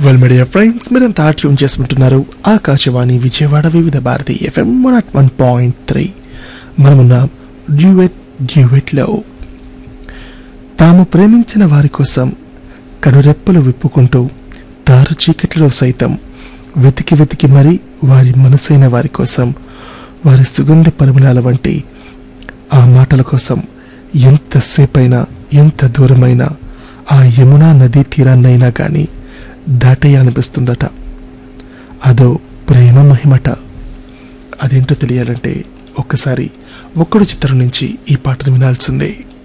well media friends మీరంతా tune చేసుకుంటున్నారు Akashvani Vijayawada Vividh Bharati FM one naught one point three మనమున్న duet డ్యూవెట్లో తాము ప్రేమించిన వారి కోసం కనురెప్పలు విప్పుకుంటూ దారు చీకటిలో సైతం వెతికి వెతికి మరీ వారి మనసైన వారి కోసం వారి సుగంధ పరిమళాల వంటి ఆ మాటల కోసం ఎంతసేపైనా ఎంత దూరమైనా ఆ యమునా నదీ తీరాన్నైనా కానీ దాటేయాలనిపిస్తుందట అదో ప్రేమ మహిమట అదేంటో తెలియాలంటే ఒక్కసారి ఒక్కడు చిత్రం నుంచి ఈ పాటను వినాల్సిందే